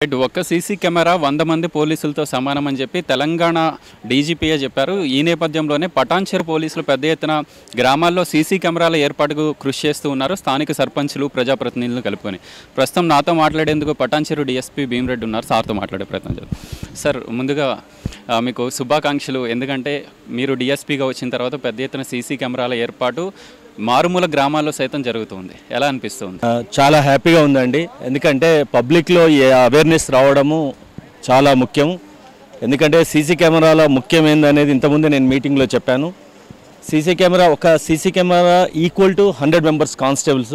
right ఒక్క CC camera వంద మంది పోలీసులతో సమానం అని చెప్పి తెలంగాణ డీజీపీఏ చెప్పారు ఈ నేపథ్యంలోనే పటాన్చెరు పోలీసులు పెద్ద ఎత్తున గ్రామాల్లో సీసీ కెమెరాల ఏర్పాటుకు కృషి చేస్తూ ఉన్నారు స్థానిక సర్పంచులు ప్రజాప్రతినిధులు కలుపుకొని ప్రస్తుతం నాతో మాట్లాడేందుకు పటాన్చెరు డిఎస్పీ భీమరెడ్డి ఉన్నారు సార్తో మాట్లాడే ప్రయత్నం చేద్దాం సార్ ముందుగా ఆ, మీకు శుభాకాంక్షలు ఎందుకంటే మీరు డిఎస్పీగా వచ్చిన తర్వాత పెద్ద ఎత్తున సీసీ కెమెరాల ఏర్పాటు మారుమూల గ్రామాల్లో సైతం జరుగుతుంది ఎలా అనిపిస్తుంది ఆ, చాలా హ్యాపీగా ఉందండి ఎందుకంటే పబ్లిక్లో ఈ అవేర్నెస్ రావడము చాలా ముఖ్యం ఎందుకంటే సీసీ కెమెరాల ముఖ్యం ఏందనేది ఇంతకుముందే నేను మీటింగ్లో చెప్పాను సీసీ కెమెరా ఒక CC camera equal to hundred members constables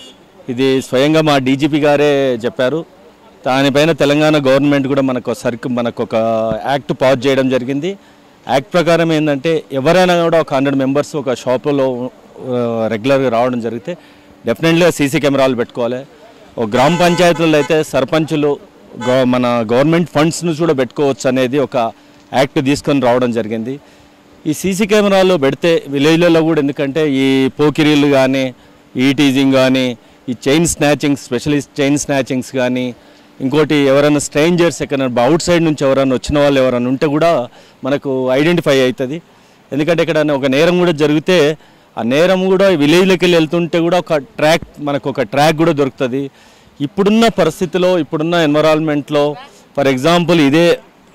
ఇది స్వయంగా మా డీజీపీ గారే చెప్పారు దానిపైన తెలంగాణ గవర్నమెంట్ కూడా మనకు సర్కు మనకు ఒక యాక్ట్ పాస్ చేయడం జరిగింది యాక్ట్ ప్రకారం ఏంటంటే ఎవరైనా కూడా ఒక హండ్రెడ్ మెంబర్స్ ఒక షాపులో రెగ్యులర్గా రావడం జరిగితే డెఫినెట్లీగా సీసీ కెమెరాలు పెట్టుకోవాలి ఒక గ్రామ పంచాయతీలలో అయితే సర్పంచులు గవ మన గవర్నమెంట్ ఫండ్స్ను కూడా పెట్టుకోవచ్చు అనేది ఒక యాక్ట్ తీసుకొని రావడం జరిగింది ఈ సీసీ కెమెరాలు పెడితే విలేజ్లలో కూడా ఎందుకంటే ఈ పోకిరీలు కానీ ఈ టీజింగ్ కానీ ఈ chain snatchings specialist chain snatchings కానీ ఇంకోటి ఎవరైనా స్ట్రేంజర్స్ ఎక్కడ అవుట్ సైడ్ నుంచి ఎవరైనా వచ్చిన వాళ్ళు ఎవరైనా ఉంటే కూడా మనకు ఐడెంటిఫై అవుతుంది ఎందుకంటే ఇక్కడ ఒక నేరం కూడా జరిగితే ఆ నేరం కూడా విలేజ్లోకి వెళ్ళి వెళ్తుంటే కూడా ఒక ట్రాక్ మనకు ఒక ట్రాక్ కూడా దొరుకుతుంది ఇప్పుడున్న పరిస్థితిలో ఇప్పుడున్న ఎన్వరాన్మెంట్లో ఫర్ ఎగ్జాంపుల్ ఇదే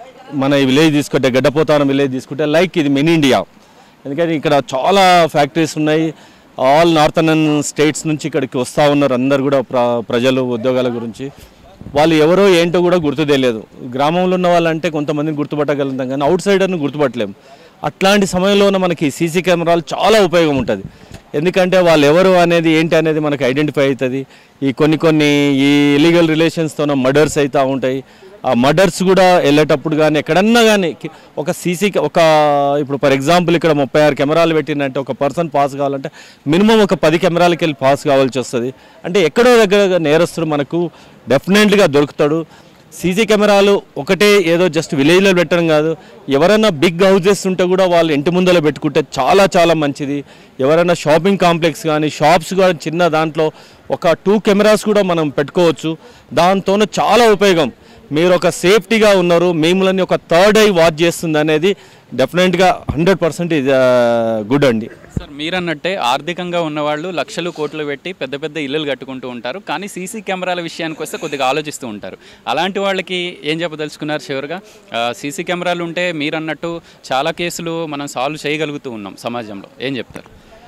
మన ఈ విలేజ్ తీసుకుంటే గడ్డపోతారం విలేజ్ తీసుకుంటే లైక్ ఇది మినీ ఇండియా ఎందుకంటే ఇక్కడ చాలా ఫ్యాక్టరీస్ ఉన్నాయి ఆల్ నార్థన్ స్టేట్స్ నుంచి ఇక్కడికి వస్తూ ఉన్నారు అందరు కూడా ప్ర ప్రజలు ఉద్యోగాల గురించి వాళ్ళు ఎవరో ఏంటో కూడా గుర్తు తెలియదు గ్రామంలో ఉన్న వాళ్ళంటే కొంతమందిని గుర్తుపట్టగలుగుతాం కానీ అవుట్ సైడర్ని గుర్తుపట్టలేము అట్లాంటి సమయంలోనే మనకి సీసీ కెమెరాలు చాలా ఉపయోగం ఉంటుంది ఎందుకంటే వాళ్ళు ఎవరు అనేది ఏంటి అనేది మనకి ఐడెంటిఫై అవుతుంది ఈ కొన్ని కొన్ని ఈ ఇలీగల్ రిలేషన్స్తోన మర్డర్స్ అవుతూ ఉంటాయి ఆ మర్డర్స్ కూడా వెళ్ళేటప్పుడు కానీ ఎక్కడన్నా కానీ కి- ఒక సీసీ ఒక ఇప్పుడు ఫర్ ఎగ్జాంపుల్ ఇక్కడ ముప్పై ఆరు కెమెరాలు పెట్టినంటే ఒక పర్సన్ పాస్ కావాలంటే మినిమం ఒక పది కెమెరాలకి వెళ్ళి పాస్ కావాల్సి వస్తుంది అంటే ఎక్కడో దగ్గర నేరస్తుడు మనకు డెఫినెట్గా దొరుకుతాడు సీసీ కెమెరాలు ఒకటే ఏదో జస్ట్ విలేజ్లో పెట్టడం కాదు ఎవరైనా బిగ్ హౌజెస్ ఉంటే కూడా వాళ్ళు ఇంటి ముందర పెట్టుకుంటే చాలా చాలా మంచిది ఎవరైనా షాపింగ్ కాంప్లెక్స్ కానీ షాప్స్ కూడా చిన్న దాంట్లో ఒక టూ కెమెరాస్ కూడా మనం పెట్టుకోవచ్చు దాంతోనే చాలా ఉపయోగం మీరు ఒక సేఫ్టీగా ఉన్నారు మిమ్మల్ని ఒక థర్డ్ ఐ వాచ్ చేస్తుంది అనేది డెఫినెట్గా హండ్రెడ్ పర్సెంట్ ఇది గుడ్ అండి సార్ మీరన్నట్టే ఆర్థికంగా ఉన్నవాళ్ళు లక్షలు కోట్లు పెట్టి పెద్ద పెద్ద ఇల్లులు కట్టుకుంటూ ఉంటారు కానీ సీసీ కెమెరాల విషయానికి వస్తే కొద్దిగా ఆలోచిస్తూ ఉంటారు అలాంటి వాళ్ళకి ఏం చెప్పదలుచుకున్నారు చివరిగా సీసీ కెమెరాలు ఉంటే మీరన్నట్టు చాలా కేసులు మనం సాల్వ్ చేయగలుగుతూ ఉన్నాం సమాజంలో ఏం చెప్తారు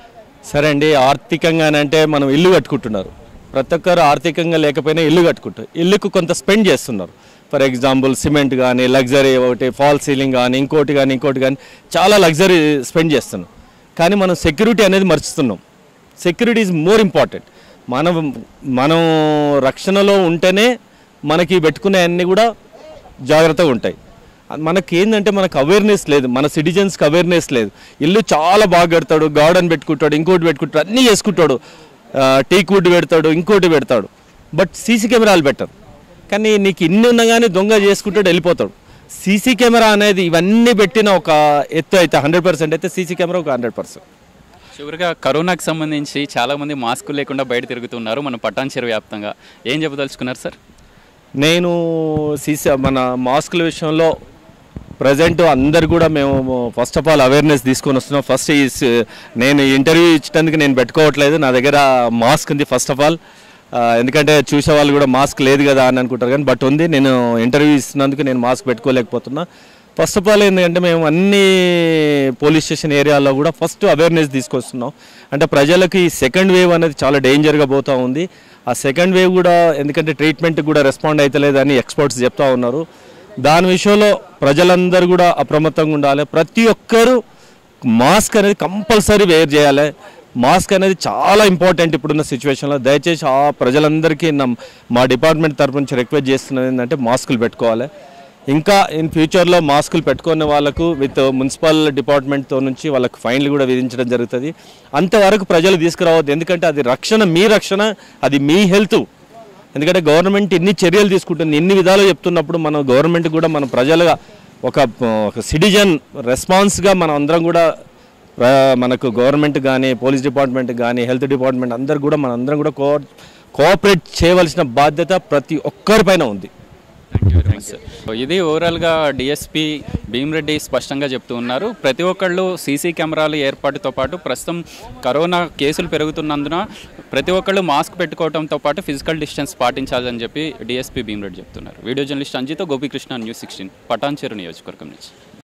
సరే అండి ఆర్థికంగానంటే మనం ఇల్లు కట్టుకుంటున్నారు ప్రతి ఒక్కరు ఆర్థికంగా లేకపోయినా ఇల్లు కట్టుకుంటారు ఇల్లుకు కొంత స్పెండ్ చేస్తున్నారు ఫర్ ఎగ్జాంపుల్ సిమెంట్ కానీ లగ్జరీ ఒకటి ఫాల్ సీలింగ్ కానీ ఇంకోటి కానీ ఇంకోటి కానీ చాలా లగ్జరీ స్పెండ్ చేస్తున్నాం కానీ మనం సెక్యూరిటీ అనేది మర్చుతున్నాం సెక్యూరిటీ ఈజ్ మోర్ ఇంపార్టెంట్ మనం మనం రక్షణలో ఉంటేనే మనకి పెట్టుకునే అన్నీ కూడా జాగ్రత్తగా ఉంటాయి మనకి ఏంటంటే మనకు అవేర్నెస్ లేదు మన సిటిజన్స్కి అవేర్నెస్ లేదు ఇల్లు చాలా బాగా కడతాడు గార్డెన్ పెట్టుకుంటాడు ఇంకోటి పెట్టుకుంటాడు అన్నీ చేసుకుంటాడు టీక్ వుడ్ పెడతాడు ఇంకోటి పెడతాడు బట్ సీసీ కెమెరాలు పెట్టరు కానీ నీకు ఇన్ని ఉన్నా కానీ దొంగ చేసుకుంటాడు వెళ్ళిపోతాడు సీసీ కెమెరా అనేది ఇవన్నీ పెట్టిన ఒక ఎత్తు అయితే హండ్రెడ్ పర్సెంట్ అయితే సీసీ కెమెరా ఒక హండ్రెడ్ పర్సెంట్ చివరిగా కరోనాకు సంబంధించి చాలామంది మాస్కులు లేకుండా బయట తిరుగుతున్నారు మన పటాన్చెరు వ్యాప్తంగా ఏం చెప్పదలుచుకున్నారు సార్ నేను సీసీ మన మాస్కుల విషయంలో ప్రజెంట్ అందరు కూడా మేము ఫస్ట్ ఆఫ్ ఆల్ అవేర్నెస్ తీసుకొని వస్తున్నాం ఫస్ట్ ఈ స్- నేను ఇంటర్వ్యూ ఇచ్చడానికి నేను పెట్టుకోవట్లేదు నా దగ్గర మాస్క్ ఉంది ఫస్ట్ ఆఫ్ ఆల్ ఎందుకంటే చూసే వాళ్ళు కూడా మాస్క్ లేదు కదా అని అనుకుంటారు కానీ బట్ ఉంది నేను ఇంటర్వ్యూ ఇస్తున్నందుకు నేను మాస్క్ పెట్టుకోలేకపోతున్నా ఫస్ట్ ఆఫ్ ఆల్ ఏంటంటే మేము అన్ని పోలీస్ స్టేషన్ ఏరియాలో కూడా ఫస్ట్ అవేర్నెస్ తీసుకొస్తున్నాం అంటే ప్రజలకు ఈ సెకండ్ వేవ్ అనేది చాలా డేంజర్గా పోతూ ఉంది ఆ సెకండ్ వేవ్ కూడా ఎందుకంటే ట్రీట్మెంట్ కూడా రెస్పాండ్ అవుతలేదని ఎక్స్పర్ట్స్ చెప్తా ఉన్నారు దాని విషయంలో ప్రజలందరూ కూడా అప్రమత్తంగా ఉండాలి ప్రతి ఒక్కరూ మాస్క్ అనేది కంపల్సరీ వేర్ చేయాలి మాస్క్ అనేది చాలా ఇంపార్టెంట్ ఇప్పుడున్న సిచ్యువేషన్లో దయచేసి ఆ ప్రజలందరికీ నమ్- మా డిపార్ట్మెంట్ తరపు నుంచి రిక్వెస్ట్ చేస్తున్నది ఏంటంటే మాస్కులు పెట్టుకోవాలి ఇంకా ఇన్ ఫ్యూచర్లో మాస్కులు పెట్టుకునే వాళ్ళకు విత్ మున్సిపల్ డిపార్ట్మెంట్తో నుంచి వాళ్ళకు ఫైన్లు కూడా విధించడం జరుగుతుంది అంతవరకు ప్రజలు తీసుకురావద్దు ఎందుకంటే అది రక్షణ మీ రక్షణ అది మీ హెల్త్ ఎందుకంటే గవర్నమెంట్ ఎన్ని చర్యలు తీసుకుంటుంది ఎన్ని విధాలు చెప్తున్నప్పుడు మన గవర్నమెంట్ కూడా మన ప్రజలుగా ఒక ఒక సిటిజన్ రెస్పాన్స్గా మనం అందరం కూడా ఆ, మనకు గవర్నమెంట్ కానీ పోలీస్ డిపార్ట్మెంట్ కానీ హెల్త్ డిపార్ట్మెంట్ అందరు కూడా మన అందరం కూడా కో కోఆపరేట్ చేయవలసిన బాధ్యత ప్రతి ఒక్కరిపైన ఉంది thank you very much sir ఇది ఓవరాల్గా డిఎస్పీ భీమరెడ్డి స్పష్టంగా చెప్తూ ఉన్నారు ప్రతి ఒక్కళ్ళు సీసీ కెమెరాలు ఏర్పాటుతో పాటు ప్రస్తుతం కరోనా కేసులు పెరుగుతున్నందున ప్రతి ఒక్కళ్ళు మాస్క్ పెట్టుకోవడంతో పాటు ఫిజికల్ డిస్టెన్స్ పాటించాలని చెప్పి డిఎస్పీ భీమరెడ్డి చెప్తున్నారు వీడియో జర్నలిస్ట్ అంజితో గోపీకృష్ణ న్యూస్ సిక్స్టీన్ పటాన్చెరు నియోజకవర్గం నుంచి